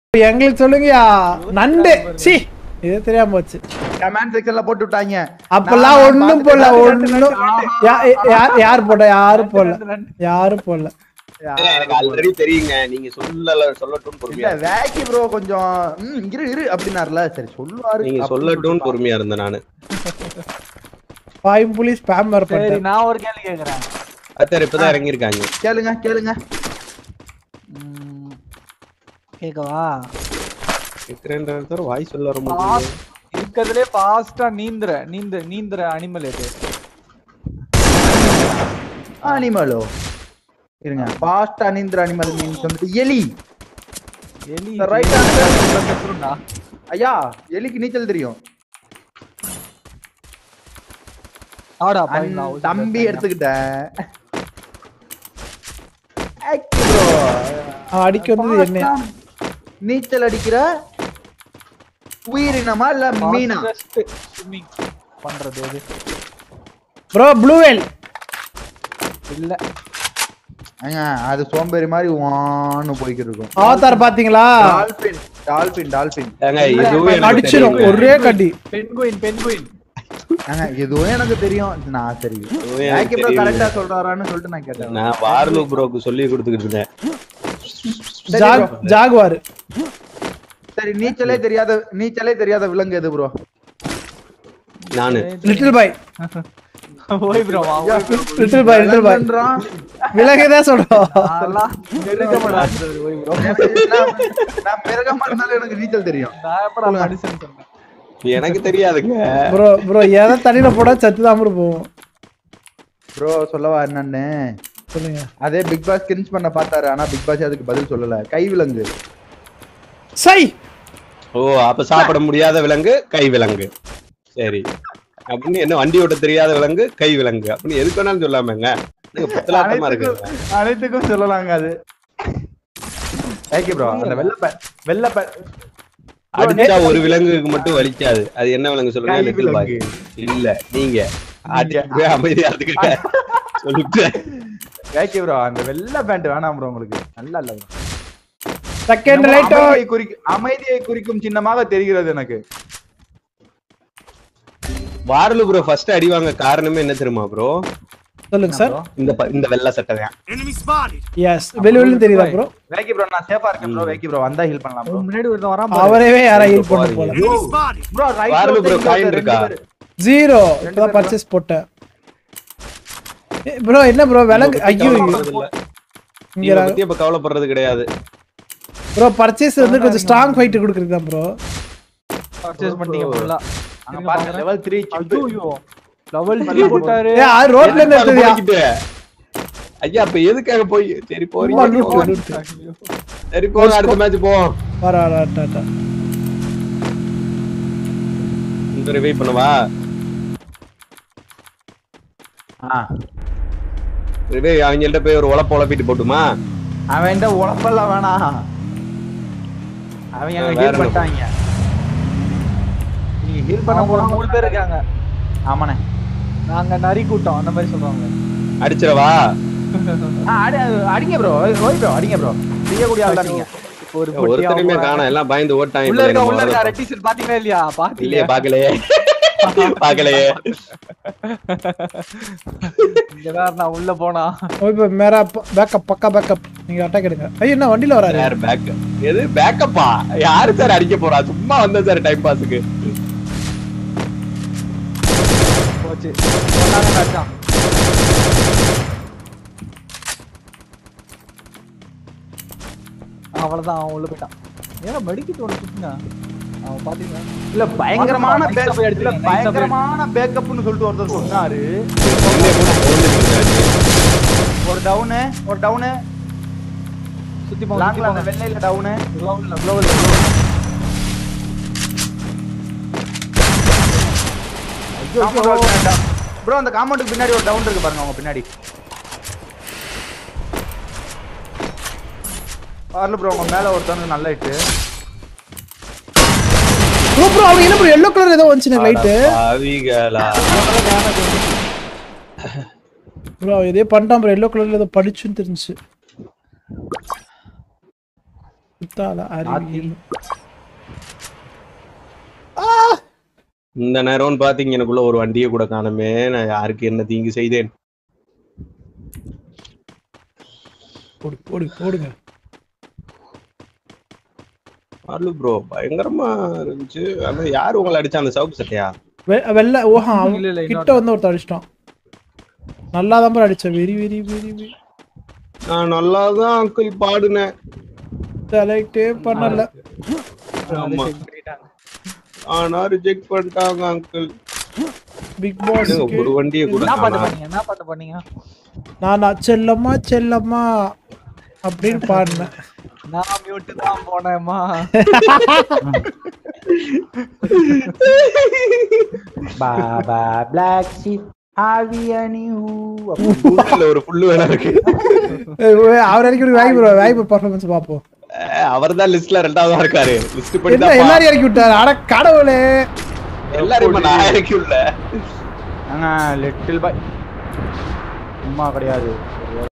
எங்களுக்கு சொல்லுங்கயா நண்டு சி இது தெரியாம போச்சு கமெண்ட் செக்ஷன்ல போட்டு விட்டாங்க அப்பெல்லாம் நான் ஒண்ணும் பார்த்துட்டு போடல நண்டு, நண்டு, ஒண்ணும் நண்டு. யா- யா- யார் போட யாரும் போடல யாரும் போடல எனக்கு ஆல்ரெடி தெரியுங்க நீங்க சொல்லல சொல்லட்டும் இல்ல பொறுமையா வேக்கி ப்ரோ கொஞ்சம் ம், இரு இரு அப்படின்னாருல சரி சொல்லுவாரு நீங்க அப்படின்னு சொல்லட்டும் சொல்லிட்டு பொறுமையா இருந்தேன் நானு பாயும் புலி ஸ்பேம் வர சரி பண்ணிட்டேன் நான் ஒரு கேள்வி கேக்குறேன் அத்தார் இப்பதான் இறங்கியிருக்காங்க கேளுங்க கேளுங்க ம், கேக்கவா இருக்கிறேன்ற தவிர வாய் சொல்ல வர முடியும் Fast- இருக்கறதுலே ஃபாஸ்டா நீந்துற நீந்த நீந்துற அனிமல் எது அனிமலோ இருங்க ஃபாஸ்ட் அனிந்திர அனிமல் மீன்ஸ் வந்துட்டு எலி எலி The right answer. செத்துரும்டா. ஐயா எலிக்கு நீச்சல் தெரியும் ஆடா அன் பாருங்க, நான் தம்பி ஒரு எடுத்துக்கிட்டேன் Act bro. அவன் அடிக்க வந்தது என்ன நீச்சல் அடிக்கிற உயிரினமா இல்ல மீனா fastest swimming பண்றது எது ப்ரோ ப்ளூவேல் இல்ல ஏங்க, அது சோம்பேறி மாதிரி வான்னு போய்க்கிட்டு இருக்கும் அவதார் பாத்தீங்களா டால்பின் டால்பின் டால்பின் ஏங்க இதுவும் எனக்கு அடிச்சிரும் தெரியுங்க. ஒரே கடி பென்குயின் பென்குயின் ஏங்க, இதுவும் எனக்கு தெரியும் நான் சரி இதுவும் எனக்கு ப்ரோ தெரியுங்க. கரெக்டா சொல்றாரான்னு சொல்லிட்டு நான் கேட்டேன் நான் வார்லு ப்ரோக்கு சொல்லி கொடுத்துக்கிட்டு இருந்தேன் ஜாக் ஜாகுவார் சரி நீச்சலே தெரியாத நீச்சலே தெரியாத விலங்கு எது ப்ரோ நானு லிட்டில் பாய் ஓய் ப்ரோ வா ஓய் bro. Little boy little boy விலகுதான் சொல்றோம் அதெல்லாம் மிருகமடா சொல்றது, ஓய் bro. நான் மிருகமா இருந்தாலும் எனக்கு நீச்சல் தெரியும் நான் அப்புறம் மனுஷன் சொன்னேன் எனக்கு தெரியாதுங்க ப்ரோ ப்ரோ எதை தண்ணியில போட சத்து தான் bro போவோம் ப்ரோ சொல்லவா என்னன்னு சொல்லுங்க அதே பிக் பாஸ் கிரிஞ்ச் பண்ண பார்த்தாரு ஆனா பிக் பாஸ் அதுக்கு பதில் சொல்லல கை விலங்கு சை ஓ அப்ப சாப்பிட முடியாத விலங்கு கை விலங்கு சரி அப்படின்னு என்ன வண்டி ஓட்ட தெரியாத விலங்கு கை விலங்கு அப்படின்னு எதுக்கு வேணாலும் சொல்லாமங்க நீங்க புத்தலாட்டமா இருக்கு அனைத்துக்கும் அனைத்துக்கும் சொல்லலாங்க அது ஓகே ப்ரோ அந்த வெள்ள பே வெள்ள பே அடிச்சா ஒரு விலங்குக்கு மட்டும் வலிக்காது அது என்ன விலங்கு சொல்லுங்க கை லிட்டில் பாய் விலங்கு. இல்ல நீங்க அடிச்சு போய் அமைதியா இருந்துக்கிட்ட சொல்லிட்டு ஓகே ப்ரோ அந்த வெள்ள பேண்ட் வேணாம் ப்ரோ உங்களுக்கு நல்லா இல்ல bro. செகண்ட் என்னமோ லைட்டோ அமைதியை குறிக்கும் அமைதியை குறிக்கும் சின்னமாக தெரிகிறது எனக்கு வாரலு ப்ரோ ஃபர்ஸ்ட் அடி வாங்க காரணமே என்ன தெரியுமா ப்ரோ சொல்லுங்க சார் இந்த ப- இந்த வெள்ளை சட்டை தான் எஸ் வெளி வெளியும் தெரியுதா ப்ரோ வேக்கி ப்ரோ நான் சேஃபா இருக்கேன் ப்ரோ வேக்கி ப்ரோ வந்தா ஹீல் பண்ணலாம் ப்ரோ உன் முன்னாடி ஒருத்தன் வரான் பாரு. அவரவே யாரா ஹீல் பண்ண போல ப்ரோ ரைட் வாரலு bro, coin இருக்கா? ஜீரோ இப்பதான் பர்ச்சேஸ் போட்டேன் ப்ரோ என்ன ப்ரோ விலங்கு ஐயோ கவலைப்படுறது இல்ல. இங்க இவனை பத்தி இப்ப கவலைப்படுறது கிடையாது ப்ரோ பர்ச்சேஸ் வந்து கொஞ்சம் ஸ்ட்ராங் ஃபைட் கொடுக்குறது தான் ப்ரோ Purchase பண்ணிட்டீங்க full ஆ. அங்க பாருங்க லெவல் 3 ஐயோ, level three போட்டாரு. ஏ அது ரோட்ல இருந்து எடுத்ததுயா போய்க்கிட்டு. ஐயா அப்ப எதுக்காக போய் சரி சும்மா போறீங்க லூட்டு, போங்க. லூட்டு. சரி போங்க அடுத்த மேட்ச் போவோம் வர வர டாட்டா இந்த ரிவை பண்ணவா ஆ ரிவை அவங்கள்ட்ட போய் ஒரு உழப்ப உழப்பிட்டு போட்டுமா அவன் உழப்பெல்லாம் வேணாம் அவங்க வேற அங்க ஹீல் என்ன பண்ணிட்டாங்க நீங்க ஹீல் பண்ண அவங்க ஒரு போறோம் மூணு பேர் இருக்காங்க ஆமாண்ணே நாங்க நரி கூட்டம் அந்த மாதிரி சொல்றாங்க அடிச்சிடவா ஆ, அடி அடிங்க ப்ரோ ஓய் ப்ரோ அடிங்க ப்ரோ செய்யக்கூடிய ஆள் தான் நீங்க இப்போ ஒரு ஒருத்தருமே பொட்டியா காணோம் எல்லாம் பயந்து ஓட்டாங்க உள்ள இருக்க உள்ள இருக்க இல்லையே ரெட் டீஷர்ட் பாத்தீங்களா இல்லையா இல்லையே பாத்தீங்க பாக்கலையே பாக்கலையே இங்க வேற நான் உள்ள போனா இப்போ மேரா பேக்கப் பக்கா பேக்கப் நீங்க அட்டாக் எடுங்க ஐயோ என்ன வண்டியில வராரு சார் பேக் எது பேக்கப்பா யாரு சார் அடிக்க போறா சும்மா வந்தேன் சார் டைம் பாஸுக்கு போச்சு சொன்னாங்க அடிச்சான். அவ்வளவுதான் அவன் உள்ள போயிட்டான் ஏன்னா மெடிக்கிட்டு ஒன்று சுத்துங்க அவன் பாத்தீங்களா இல்ல பயங்கரமான Nice ஆ பேக்கப் போய் இல்ல எடுத்துக்கங்க, nice ஆ போய் பயங்கரமான பேக்கப்னு சொல்லிட்டு ஒருத்தர் சொன்னாரு என்னைய கூட கொன்னுட்டு ஒரு டவுனு ஒரு டவுனு சுத்தி போங்க சுத்தி லாங்ல அந்த போங்க வெள்ளையில டவுனு Glove-ல, glove-ல. ப்ரோ அந்த காம்பவுண்டுக்கு பின்னாடி ஒரு டவுன் இருக்கு பாருங்க அவங்க பின்னாடி வரல ப்ரோ உங்க மேல ஒருத்தவங்க நல்ல இட்டு ப்ரோ ப்ரோ அவங்க என்ன ப்ரோ எல்லோ கலர் ஏதோ வந்துச்சு லைட்டு பாவிகளா ப்ரோ இதே பண்ணிட்டான் ப்ரோ எல்லோ கலர்ல ஏதோ படிச்சுன்னு தெரிஞ்சுச்சு குத்தால அறிவியல் இந்த நேரம்னு பாத்தீங்க எனக்குள்ள ஒரு வண்டியை கூட காணுமே நான் யாருக்கு என்ன தீங்கு செய்தேன் போடு போடு போடுங்க ஆளு ப்ரோ பயங்கரமா இருந்துச்சு ஆனா யாரு உங்களை அடிச்சா அந்த சவுக்கு சட்டையா வெ- வெள்ளை ஓஹா அவன் இல்ல, இல்ல, கிட்ட வந்து ஒருத்தர் அடிச்சிட்டான் நல்லா தான் அடிச்சேன் வெரி வெரி வெரி வெரி நான் நல்லாதான் அங்கிள் பாடுனேன் செலக்டே பண்ணல ஆமா. ஆனா ரிஜெக்ட் பண்ணிட்டாங்க அங்கிள் பிக் பாஸ் ஒரு வண்டியை கூட என்ன பாட்டு காணோம். பண்ணீங்க என்ன பாட்டு பண்ணீங்க நானா செல்லம்மா செல்லம்மா அப்படின்னு பாடினேன் நான் மியூட் தான் போனேம்மா பாபா பிளாக் ஷீப் ஆவியனி புல்லுல ஒரு புல்லு வேணா இருக்கு அவர் இறக்கி விடு வாய்ப்பு வாய்ப்பு பர்ஃபார்மன்ஸ் பார்ப்போம் அவர் தான் லிஸ்ட்ல ரெண்டாவதா இருக்காரு லிஸ்ட் படி என்ன தான் எல்லாரும் இறக்கி விட்டாரு அட கடவுளே எல்லாரையும் நான் இறக்கி விடல லிட்டில் பாய் சும்மா கிடையாது